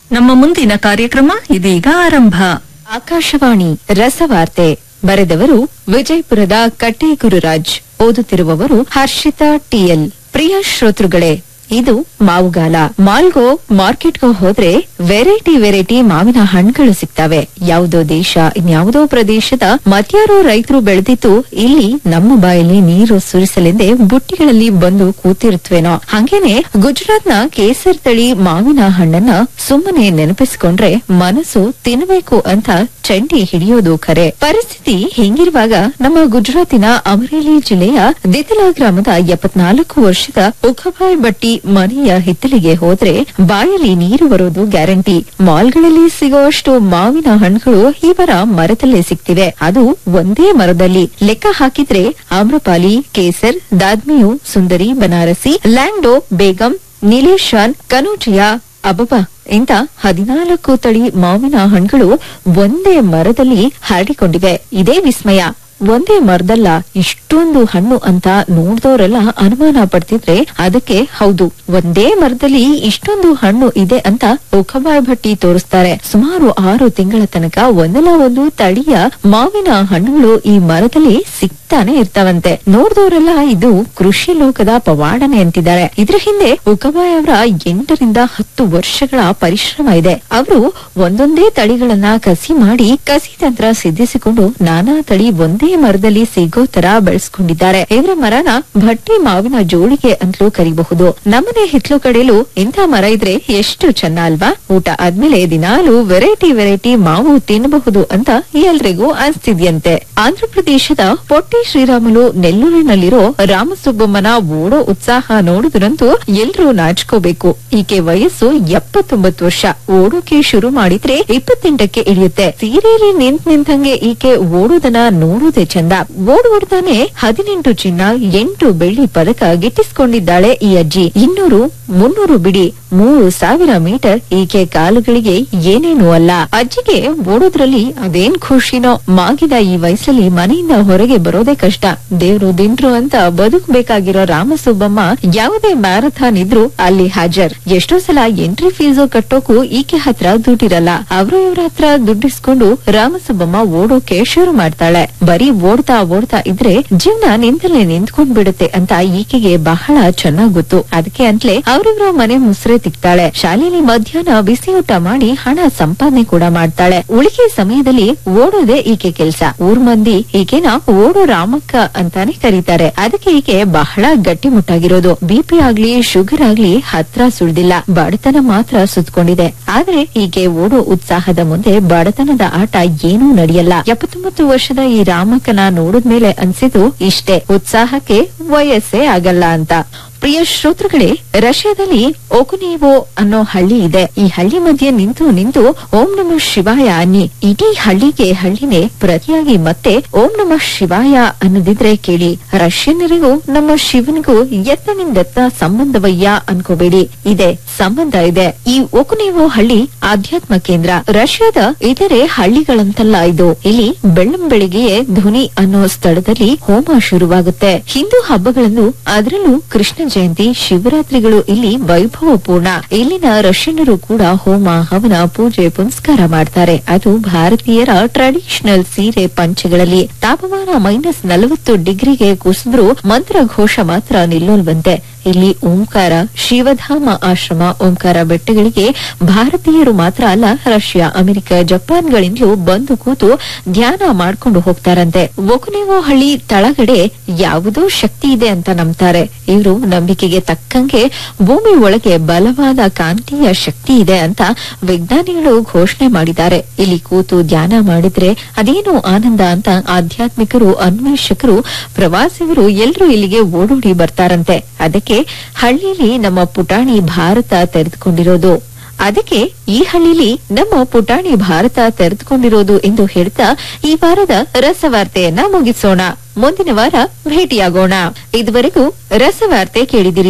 ನಮ್ಮ ಮುಂದಿನ ಕಾರ್ಯಕ್ರಮ ಇದೀಗ ಆರಂಭ ಆಕಾಶವಾಣಿ ರಸವಾರ್ತೆ ಬರೆದವರು ವಿಜಯಪುರದ ಕಟ್ಟೆ ಗುರುರಾಜ್ ಓದುತ್ತಿರುವವರು ಹರ್ಷಿತಾ ಟಿಎಲ್ ಪ್ರಿಯ ಶ್ರೋತೃಗಳೇ ಇದು ಮಾವುಗಾಲ ಮಾಲ್ಗೋ ಮಾರ್ಕೆಟ್ಗೋ ಹೋದ್ರೆ ವೆರೈಟಿ ವೆರೈಟಿ ಮಾವಿನ ಹಣ್ಣುಗಳು ಸಿಗ್ತವೆ ಯಾವುದೋ ದೇಶ ಇನ್ಯಾವುದೋ ಪ್ರದೇಶದ ಮತ್ಯಾರೋ ರೈತರು ಬೆಳೆದಿದ್ದು ಇಲ್ಲಿ ನಮ್ಮ ಬಾಯಲ್ಲಿ ನೀರು ಸುರಿಸಲೆಂದೇ ಬುಟ್ಟಿಗಳಲ್ಲಿ ಬಂದು ಕೂತಿರುತ್ತವೇನೋ ಹಂಗೇನೆ ಗುಜರಾತ್ನ ಕೇಸರ್ ತಳಿ ಮಾವಿನ ಹಣ್ಣನ್ನ ಸುಮ್ಮನೆ ನೆನಪಿಸಿಕೊಂಡ್ರೆ ಮನಸ್ಸು ತಿನ್ನಬೇಕು ಅಂತ ಚಂಡಿ ಹಿಡಿಯೋದು ಖರೆ ಪರಿಸ್ಥಿತಿ ಹಿಂಗಿರುವಾಗ ನಮ್ಮ ಗುಜರಾತಿನ ಅಮರೇಲಿ ಜಿಲ್ಲೆಯ ದಿತಲಾ ಗ್ರಾಮದ ಎಪ್ಪತ್ನಾಲ್ಕು ವರ್ಷದ ಉಖಬಾಯ್ ಬಟ್ಟಿ ಮನೆಯ ಹಿತ್ತಲಿಗೆ ಹೋದ್ರೆ ಬಾಯಲ್ಲಿ ನೀರು ಬರೋದು ಗ್ಯಾರಂಟಿ ಮಾಲ್ಗಳಲ್ಲಿ ಸಿಗುವಷ್ಟು ಮಾವಿನ ಹಣ್ಣುಗಳು ಇವರ ಮರದಲ್ಲೇ ಸಿಗ್ತಿವೆ ಅದು ಒಂದೇ ಮರದಲ್ಲಿ ಲೆಕ್ಕ ಹಾಕಿದ್ರೆ ಆಮ್ರಪಾಲಿ ಕೇಸರ್ ದಾದ್ಮಿಯು ಸುಂದರಿ ಬನಾರಸಿ ಲ್ಯಾಂಡೋ ಬೇಗಂ ನೀಲೇಶಾನ್ ಕನೋಜಿಯಾ ಅಬಬಾ ಇಂತ ಹದಿನಾಲ್ಕು ತಳಿ ಮಾವಿನ ಹಣ್ಣುಗಳು ಒಂದೇ ಮರದಲ್ಲಿ ಹರಡಿಕೊಂಡಿವೆ ಇದೇ ವಿಸ್ಮಯ ಒಂದೇ ಮರದಲ್ಲ ಇಷ್ಟೊಂದು ಹಣ್ಣು ಅಂತ ನೋಡ್ದವರೆಲ್ಲ ಅನುಮಾನ ಪಡ್ತಿದ್ರೆ ಅದಕ್ಕೆ ಹೌದು ಒಂದೇ ಮರದಲ್ಲಿ ಇಷ್ಟೊಂದು ಹಣ್ಣು ಇದೆ ಅಂತ ಉಖಬಾಯ್ ಭಟ್ಟಿ ತೋರಿಸ್ತಾರೆ ಸುಮಾರು ಆರು ತಿಂಗಳ ತನಕ ಒಂದಲ್ಲ ಒಂದು ತಳಿಯ ಮಾವಿನ ಹಣ್ಣುಗಳು ಈ ಮರದಲ್ಲಿ ಸಿಗ್ತಾನೆ ಇರ್ತಾವಂತೆ ನೋಡ್ದವರೆಲ್ಲ ಇದು ಕೃಷಿ ಲೋಕದ ಪವಾಡನೆ ಅಂತಿದ್ದಾರೆ ಇದ್ರ ಹಿಂದೆ ಉಕಬಾಯ್ ಅವರ ಎಂಟರಿಂದ ಹತ್ತು ವರ್ಷಗಳ ಪರಿಶ್ರಮ ಇದೆ ಅವರು ಒಂದೊಂದೇ ತಳಿಗಳನ್ನ ಕಸಿ ಮಾಡಿ ಕಸಿ ತಂತ್ರ ಸಿದ್ಧಿಸಿಕೊಂಡು ನಾನಾ ತಳಿ ಒಂದೇ ಮರದಲ್ಲಿ ಸಿಗೋ ತರ ಬೆಳೆಸ್ಕೊಂಡಿದ್ದಾರೆ ಇವರ ಮರನ ಭಟ್ಟಿ ಮಾವಿನ ಜೋಳಿಗೆ ಅಂತಲೂ ಕರಿಬಹುದು ನಮ್ಮನೆ ಹಿತ್ಲು ಕಡೆಯಲು ಇಂಥ ಮರ ಇದ್ರೆ ಎಷ್ಟು ಚೆನ್ನ ಅಲ್ವಾ ಊಟ ಆದ್ಮೇಲೆ ದಿನಾಲು ವೆರೈಟಿ ವೆರೈಟಿ ಮಾವು ತಿನ್ನಬಹುದು ಅಂತ ಎಲ್ರಿಗೂ ಅನ್ಸ್ತಿದ್ಯಂತೆ ಆಂಧ್ರಪ್ರದೇಶದ ಪೊಟ್ಟಿ ಶ್ರೀರಾಮುಲು ನೆಲ್ಲೂರಿನಲ್ಲಿರೋ ರಾಮಸುಬ್ಬಮ್ಮನ ಓಡೋ ಉತ್ಸಾಹ ನೋಡಿದ್ರಂತೂ ಎಲ್ರೂ ನಾಚ್ಕೋಬೇಕು ಈಕೆ ವಯಸ್ಸು ಎಪ್ಪತ್ತೊಂಬತ್ತು ವರ್ಷ ಓಡೋಕೆ ಶುರು ಮಾಡಿದ್ರೆ ಇಪ್ಪತ್ತೆಂಟಕ್ಕೆ ಇಳಿಯುತ್ತೆ ಸೀರೆಯಲ್ಲಿ ನಿಂತ್ ನಿಂತಂಗೆ ಈಕೆ ಓಡೋದನ್ನ ನೋಡೋದೇ ಚಂದ ಓಡೋಡ್ತಾನೆ ಹದಿನೆಂಟು ಚಿನ್ನ ಎಂಟು ಬೆಳ್ಳಿ ಪದಕ ಗಿಟ್ಟಿಸಿಕೊಂಡಿದ್ದಾಳೆ ಈ ಅಜ್ಜಿ ಇನ್ನೂರು ಮುನ್ನೂರು ಬಿಡಿ ಮೂರು ಸಾವಿರ ಮೀಟರ್ ಈಕೆ ಕಾಲುಗಳಿಗೆ ಏನೇನು ಅಲ್ಲ ಅಜ್ಜಿಗೆ ಓಡೋದ್ರಲ್ಲಿ ಅದೇನ್ ಖುಷಿನೋ ಮಾಗಿದ ಈ ವಯಸ್ಸಲ್ಲಿ ಮನೆಯಿಂದ ಹೊರಗೆ ಬರೋದೇ ಕಷ್ಟ ದೇವ್ರು ದಿಂಡ್ರು ಅಂತ ಬದುಕಬೇಕಾಗಿರೋ ರಾಮಸುಬ್ಬಮ್ಮ ಯಾವುದೇ ಮ್ಯಾರಥಾನ್ ಇದ್ರೂ ಅಲ್ಲಿ ಹಾಜರ್ ಎಷ್ಟೋ ಸಲ ಎಂಟ್ರಿ ಫೀಸು ಕಟ್ಟೋಕು ಈಕೆ ಹತ್ರ ದುಡ್ಡಿರಲ್ಲ ಅವರು ಇವ್ರ ಹತ್ರ ದುಡ್ಡಿಸ್ಕೊಂಡು ರಾಮಸುಬ್ಬಮ್ಮ ಓಡೋಕೆ ಶುರು ಮಾಡ್ತಾಳೆ ಬರೀ ಓಡ್ತಾ ಓಡ್ತಾ ಇದ್ರೆ ಜೀವನ ನಿಂತಲ್ಲೇ ನಿಂತ್ಕೊಂಡ್ ಬಿಡುತ್ತೆ ಅಂತ ಈಕೆಗೆ ಬಹಳ ಚೆನ್ನಾಗ್ ಗೊತ್ತು ಅದಕ್ಕೆ ಅಂತಲೇ ಅವ್ರಿವ್ರ ಮನೆ ಮುಸ್ರೆ ತಿಕ್ತಾಳೆ ಶಾಲೆಯಲ್ಲಿ ಮಧ್ಯಾಹ್ನ ಬಿಸಿ ಊಟ ಮಾಡಿ ಹಣ ಸಂಪಾದನೆ ಕೂಡ ಮಾಡ್ತಾಳೆ ಉಳಿಕೆ ಸಮಯದಲ್ಲಿ ಓಡೋದೇ ಈಕೆ ಕೆಲ್ಸ ಊರ್ ಮಂದಿ ಈಕೆನ ಓಡೋ ರಾಮಕ್ಕ ಅಂತಾನೆ ಕರೀತಾರೆ ಅದಕ್ಕೆ ಈಕೆ ಬಹಳ ಗಟ್ಟಿಮುಟ್ಟಾಗಿರೋದು ಬಿಪಿ ಆಗ್ಲಿ ಶುಗರ್ ಆಗ್ಲಿ ಹತ್ರ ಸುಳ್ದಿಲ್ಲ ಬಡತನ ಮಾತ್ರ ಸುತ್ಕೊಂಡಿದೆ ಆದ್ರೆ ಈಕೆ ಓಡೋ ಉತ್ಸಾಹದ ಮುಂದೆ ಬಡತನದ ಆಟ ಏನೂ ನಡೆಯಲ್ಲ ಎಪ್ಪತ್ತೊಂಬತ್ತು ವರ್ಷದ ಈ ರಾಮಕ್ಕನ ನೋಡಿದ್ಮೇಲೆ ಅನ್ಸಿದ್ದು ಇಷ್ಟೇ ಉತ್ಸಾಹಕ್ಕೆ ವಯಸ್ಸೇ ಆಗಲ್ಲ ಅಂತ ಪ್ರಿಯ ಶ್ರೋತೃಗಳೇ ರಷ್ಯಾದಲ್ಲಿ ಒಕುನೇವೋ ಅನ್ನೋ ಹಳ್ಳಿ ಇದೆ ಈ ಹಳ್ಳಿ ಮಧ್ಯೆ ನಿಂತು ನಿಂತು ಓಂ ನಮಃ ಶಿವಾಯ ಅನ್ನಿ ಇಡೀ ಹಳ್ಳಿಗೆ ಹಳ್ಳಿನೇ ಪ್ರತಿಯಾಗಿ ಮತ್ತೆ ಓಂ ನಮಃ ಶಿವಾಯ ಅನ್ನೋದಿದ್ರೆ ಕೇಳಿ ರಷ್ಯನ್ನರಿಗೂ ನಮ್ಮ ಶಿವನಿಗೂ ಎತ್ತನಿಂದೆತ್ತ ಸಂಬಂಧವಯ್ಯ ಅನ್ಕೋಬೇಡಿ ಇದೆ ಸಂಬಂಧ ಇದೆ ಈ ಒಕುನೇವೋ ಹಳ್ಳಿ ಆಧ್ಯಾತ್ಮ ಕೇಂದ್ರ ರಷ್ಯಾದ ಇತರೆ ಹಳ್ಳಿಗಳಂತಲ್ಲ ಇದು ಇಲ್ಲಿ ಬೆಳ್ಳಂಬೆಳಿಗ್ಗೆಯೇ ಧ್ವನಿ ಅನ್ನೋ ಸ್ಥಳದಲ್ಲಿ ಹೋಮ ಶುರುವಾಗುತ್ತೆ ಹಿಂದೂ ಹಬ್ಬಗಳನ್ನು ಅದರಲ್ಲೂ ಕೃಷ್ಣ ಜಯಂತಿ ಶಿವರಾತ್ರಿಗಳು ಇಲ್ಲಿ ವೈಭವಪೂರ್ಣ ಇಲ್ಲಿನ ರಷ್ಯನ್ನರು ಕೂಡ ಹೋಮ ಹವನ ಪೂಜೆ ಪುನಸ್ಕಾರ ಮಾಡ್ತಾರೆ ಅದು ಭಾರತೀಯರ ಟ್ರೆಡಿಷನಲ್ ಸೀರೆ ಪಂಚಗಳಲ್ಲಿ ತಾಪಮಾನ ಮೈನಸ್ ನಲವತ್ತು ಡಿಗ್ರಿಗೆ ಕುಸಿದ್ರೂ ಮಂತ್ರ ಘೋಷ ಮಾತ್ರ ನಿಲ್ಲೋಲ್ವಂತೆ ಇಲ್ಲಿ ಓಂಕಾರ ಶಿವಧಾಮ ಆಶ್ರಮ ಓಂಕಾರ ಬೆಟ್ಟಗಳಿಗೆ ಭಾರತೀಯರು ಮಾತ್ರ ಅಲ್ಲ ರಷ್ಯಾ ಅಮೆರಿಕ ಜಪಾನ್ಗಳಿಂದಲೂ ಬಂದು ಕೂತು ಧ್ಯಾನ ಮಾಡ್ಕೊಂಡು ಹೋಗ್ತಾರಂತೆ ಒಕುನೇವೋ ಹಳ್ಳಿ ತಳಗಡೆ ಯಾವುದೋ ಶಕ್ತಿ ಇದೆ ಅಂತ ನಂಬ್ತಾರೆ ಇವರು ನಂಬಿಕೆಗೆ ತಕ್ಕಂಗೆ ಭೂಮಿ ಒಳಗೆ ಬಲವಾದ ಕಾಂತೀಯ ಶಕ್ತಿ ಇದೆ ಅಂತ ವಿಜ್ಞಾನಿಗಳು ಘೋಷಣೆ ಮಾಡಿದ್ದಾರೆ ಇಲ್ಲಿ ಕೂತು ಧ್ಯಾನ ಮಾಡಿದ್ರೆ ಅದೇನು ಆನಂದ ಅಂತ ಆಧ್ಯಾತ್ಮಿಕರು ಅನ್ವೇಷಕರು ಪ್ರವಾಸಿಗರು ಎಲ್ಲರೂ ಇಲ್ಲಿಗೆ ಓಡೋಡಿ ಬರ್ತಾರಂತೆ ಅದಕ್ಕೆ ಹಳ್ಳಿಯಲ್ಲಿ ನಮ್ಮ ಪುಟಾಣಿ ಭಾರತ ತೆರೆದುಕೊಂಡಿರೋದು ಅದಕ್ಕೆ ಈ ಹಳ್ಳಿಲಿ ನಮ್ಮ ಪುಟಾಣಿ ಭಾರತ ತೆರೆದುಕೊಂಡಿರೋದು ಎಂದು ಹೇಳ್ತಾ ಈ ವಾರದ ರಸವಾರ್ತೆಯನ್ನ ಮುಗಿಸೋಣ ಮುಂದಿನ ವಾರ ಭೇಟಿಯಾಗೋಣ ಇದುವರೆಗೂ ರಸವಾರ್ತೆ ಕೇಳಿದಿರಿ